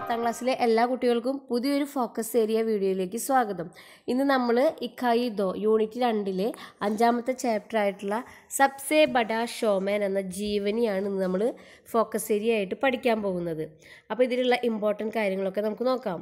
പത്താം ക്ലാസ്സിലെ എല്ലാ കുട്ടികൾക്കും പുതിയൊരു ഫോക്കസ് ഏരിയ വീഡിയോയിലേക്ക് സ്വാഗതം ഇന്ന് നമ്മൾ ഇക്കായി ദോ യൂണിറ്റ് രണ്ടിലെ അഞ്ചാമത്തെ ചാപ്റ്റർ ആയിട്ടുള്ള സബ്സെ ബഡാ ഷോമാൻ എന്ന ജീവനിയാണ് ഇന്ന് നമ്മൾ ഫോക്കസ് ഏരിയ ആയിട്ട് പഠിക്കാൻ പോകുന്നത് അപ്പോൾ ഇതിലുള്ള ഇമ്പോർട്ടൻറ്റ് കാര്യങ്ങളൊക്കെ നമുക്ക് നോക്കാം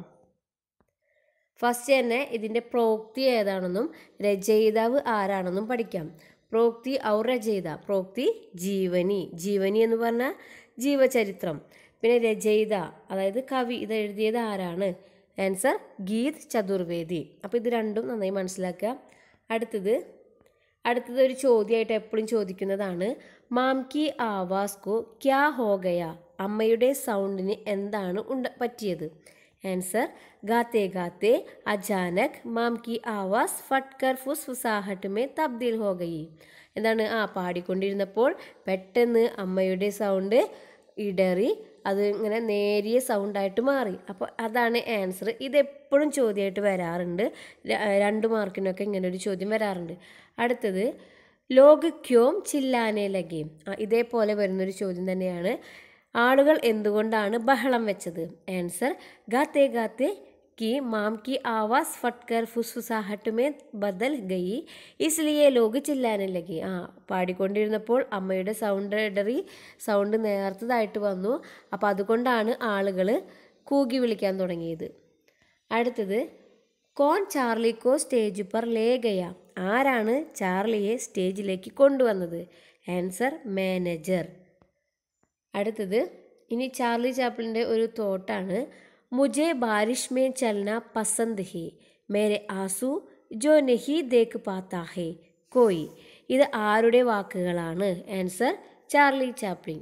ഫസ്റ്റ് തന്നെ ഇതിൻ്റെ പ്രോക്തി ഏതാണെന്നും രചയിതാവ് ആരാണെന്നും പഠിക്കാം പ്രോക്തി ഔർ രചയിത പ്രോക്തി ജീവനി ജീവനി എന്ന് പറഞ്ഞാൽ ജീവചരിത്രം പിന്നെ രചയിത അതായത് കവി ഇത് എഴുതിയത് ആരാണ് ആൻസർ ഗീത് ചതുർവേദി അപ്പോൾ ഇത് രണ്ടും നന്നായി മനസ്സിലാക്കുക അടുത്തത് അടുത്തത് ഒരു ചോദ്യമായിട്ട് എപ്പോഴും ചോദിക്കുന്നതാണ് മാം കി ആവാസ് കോ ക്യാ ഹോ ഗയ അമ്മയുടെ സൗണ്ടിന് എന്താണ് ഉണ്ട പറ്റിയത് ആൻസർ ഗാത്തെ ഗാത്തെ അചാനക് മാം കി ആവാസ് ഫട്കർ ഫുസ് ഫുസാഹട്ട് മേ തബ്ദീൽ ഹോ ഗയി എന്താണ് ആ പാടിക്കൊണ്ടിരുന്നപ്പോൾ പെട്ടെന്ന് അമ്മയുടെ സൗണ്ട് ഇടറി അത് ഇങ്ങനെ നേരിയ സൗണ്ടായിട്ട് മാറി അപ്പോൾ അതാണ് ആൻസർ ഇതെപ്പോഴും ചോദ്യമായിട്ട് വരാറുണ്ട് ര- രണ്ട് മാർക്കിനൊക്കെ ഇങ്ങനെ ഒരു ചോദ്യം വരാറുണ്ട് അടുത്തത് ലോക് ക്യോം ചില്ലാനെ ലഗേം ആ ഇതേപോലെ വരുന്നൊരു ചോദ്യം തന്നെയാണ് ആളുകൾ എന്തുകൊണ്ടാണ് ബഹളം വെച്ചത് ആൻസർ ഗാത്തെ ഗാത്തെ की माम की आवाज़ फटकर फुसफुसाहट में ബദൽ ഗയി ഇസ്ലിയെ ലോക് ചില്ലാനെ ലഗി ആ പാടിക്കൊണ്ടിരുന്നപ്പോൾ അമ്മയുടെ സൗണ്ട് ഇടറി സൗണ്ട് നേർത്തതായിട്ട് വന്നു അപ്പോൾ അതുകൊണ്ടാണ് ആളുകൾ കൂകി വിളിക്കാൻ തുടങ്ങിയത് അടുത്തത് കോൺ ചാർലിക്കോ സ്റ്റേജ് പർ ലേ ഗയ ആരാണ് ചാർലിയെ സ്റ്റേജിലേക്ക് കൊണ്ടുവന്നത് ആൻസർ മാനേജർ അടുത്തത് ഇനി ചാർലി ചാപ്പിളിൻ്റെ ഒരു തോട്ടാണ് മുജെ ബാരിഷ് മേ ചലന പസന്ത് ഹി മേരെ ആസു ജോ നഹി ദേഖ് പാത്താ ഹേ കോയി ഇത് ആരുടെ വാക്കുകളാണ് ആൻസർ ചാർലി ചാപ്ലിൻ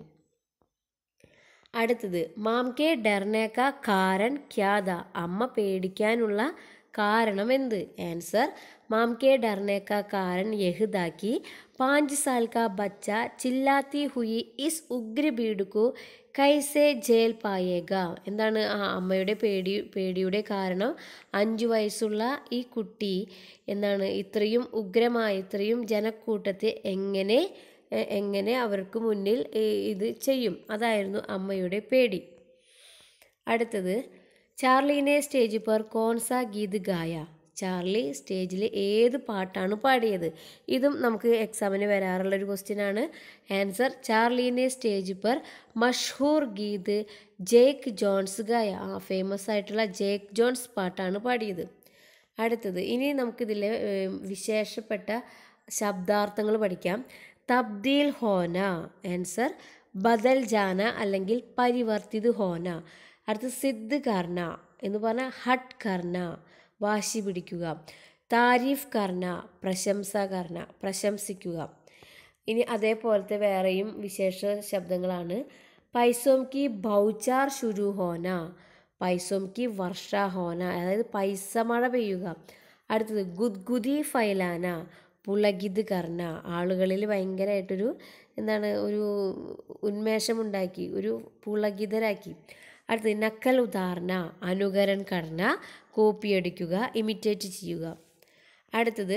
അടുത്തത് മാം കെ ഡർനേക്ക കാരൻ ക്യാദ അമ്മ പേടിക്കാനുള്ള കാരണം എന്ത് ആൻസർ മാം കെ ഡർനേക്ക കാരൻ യഹ്ദാക്കി പാഞ്ച് സാൽ കാ ബച്ച ചില്ലാത്തി ഹുയി ഇസ് ഉഗ്ര ഭീഡുക്കു കൈസെ ജയിൽ പായേഗ എന്താണ് ആ അമ്മയുടെ പേടി പേടിയുടെ കാരണം അഞ്ചു വയസ്സുള്ള ഈ കുട്ടി എന്താണ് ഇത്രയും ഉഗ്രമായ ഇത്രയും ജനക്കൂട്ടത്തെ എങ്ങനെ എ- എങ്ങനെ അവർക്ക് മുന്നിൽ ഏ, ഇത് ചെയ്യും അതായിരുന്നു അമ്മയുടെ പേടി അടുത്തത് ചാർലിനെ സ്റ്റേജ് പർ കോൺസ ഗീത് ഗായ ചാർലി സ്റ്റേജിൽ ഏത് പാട്ടാണ് പാടിയത് ഇതും നമുക്ക് എക്സാമിന് വരാറുള്ള ഒരു ക്വസ്റ്റ്യൻ ആണ് ആൻസർ ചാർലിനെ സ്റ്റേജ് പർ മഷ്ഹൂർ ഗീത് ജേക്ക് ജോൺസ് ഗായ ആ ഫേമസ് ആയിട്ടുള്ള ജേക്ക് ജോൺസ് പാട്ടാണ് പാടിയത് അടുത്തത് ഇനി നമുക്കിതിലെ ഏം, വിശേഷപ്പെട്ട ശബ്ദാർത്ഥങ്ങൾ പഠിക്കാം തബ്ദീൽ ഹോന ആൻസർ ബദൽ ജാന അല്ലെങ്കിൽ പരിവർത്തിത് ഹോന അടുത്ത് സിദ്ധ് കർണ എന്ന് പറഞ്ഞാൽ ഹട്ട് കർണ വാശി പിടിക്കുക താരീഫ് കർണ പ്രശംസ കർണ പ്രശംസിക്കുക ഇനി അതേപോലത്തെ വേറെയും വിശേഷ ശബ്ദങ്ങളാണ് പൈസോം കി ബൗച്ചാർ ശുരു ഹോന പൈസോം കി വർഷ ഹോന അതായത് പൈസ മഴ പെയ്യുക അടുത്തത് ഗുദ്ഗുദി ഫൈലാന പുളകിത് കർണ ആളുകളിൽ ഭയങ്കരമായിട്ടൊരു എന്താണ് ഒരു ഉന്മേഷമുണ്ടാക്കി ഒരു പുളകിതരാക്കി അടുത്തത് നക്കൽ ഉദാഹരണ അനുകരൺ കർണ കോപ്പിയടിക്കുക ഇമിറ്റേറ്റ് ചെയ്യുക അടുത്തത്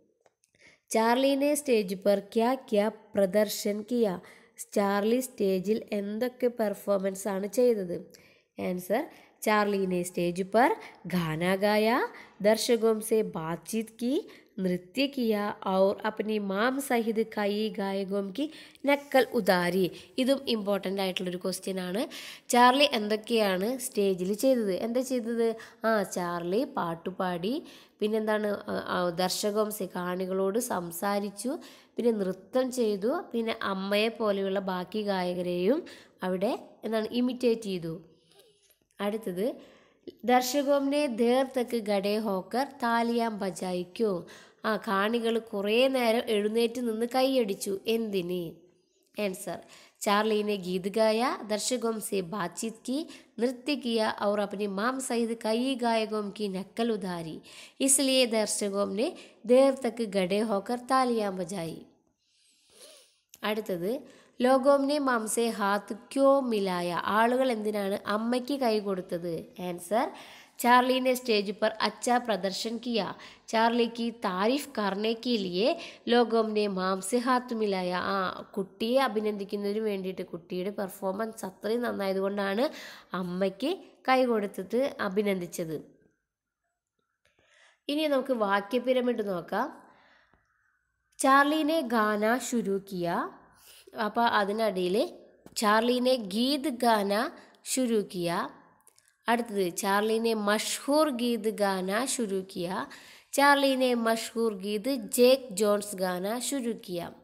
ചാർലിനെ സ്റ്റേജ് पर क्या क्या പ്രദർശൻ കിയ ചാർലി സ്റ്റേജിൽ എന്തൊക്കെ പെർഫോമൻസ് ആണ് ചെയ്തത് ആൻസർ ചാർലിനെ സ്റ്റേജ് पर गाना गाया दर्शकों से बातचीत की नृत्य किया और अपनी മാം സഹിത് കൈ ഗായകോം കി നക്കൽ ഉദാരി ഇതും ഇമ്പോർട്ടൻ്റ് ആയിട്ടുള്ളൊരു ക്വസ്റ്റ്യൻ ആണ് ചാർലി എന്തൊക്കെയാണ് സ്റ്റേജിൽ ചെയ്തത് എന്താ ചെയ്തത് ആ ചാർലി പാട്ടുപാടി പിന്നെന്താണ് ദർശകംസെ കാണികളോട് സംസാരിച്ചു പിന്നെ നൃത്തം ചെയ്തു പിന്നെ അമ്മയെ പോലെയുള്ള ബാക്കി ഗായകരെയും അവിടെ എന്താണ് ഇമിറ്റേറ്റ് ചെയ്തു അടുത്തത് ദർശകോമിനെ ദേർ തക്ക് ഗഡേ ഹോക്കർ താലിയാം ബജായിക്കോ ആ കാണികൾ കുറേ നേരം എഴുന്നേറ്റ് നിന്ന് കൈയടിച്ചു എന്തിന് आंसर चार्ली ने गीत गाया दर्शकों से बातचीत की नृत्य किया और अपनी माम सहित कई गायकों की नक्कल उधारी इसलिए दर्शकों ने देर तक गड़े होकर तालियां बजाई അടുത്തത് ലോകോമിനെ മാംസെ ഹാത്ത് ക്യോ മിലായ ആളുകൾ എന്തിനാണ് അമ്മയ്ക്ക് കൈ കൊടുത്തത് ആൻസർ चार्ली ने स्टेज पर अच्छा प्रदर्शन किया चार्ली की तारीफ करने के लिए ലോകം ने മാം സെ ഹാത്ത് മിലായ ആ കുട്ടിയെ അഭിനന്ദിക്കുന്നതിന് വേണ്ടിയിട്ട് കുട്ടിയുടെ പെർഫോമൻസ് അത്രയും നന്നായതുകൊണ്ടാണ് അമ്മയ്ക്ക് കൈ കൊടുത്തിട്ട് അഭിനന്ദിച്ചത് ഇനി നമുക്ക് വാക്യ പിരമിഡ് നോക്കാം ചാർലിനെ ഗാന ശുരു കിയ അപ്പോൾ അതിനടിയിൽ ചാർലിനെ ഗീത് ഗാന ശുരു കിയ അടുത്തത് ചാർലിനെ മഷ്ഹൂർ ഗീത് ഗാന ശുരു കിയ ചാർലിനെ മഷ്ഹൂർ ഗീത് ജേക്ക് ജോൺസ് ഗാന ശുരു കിയ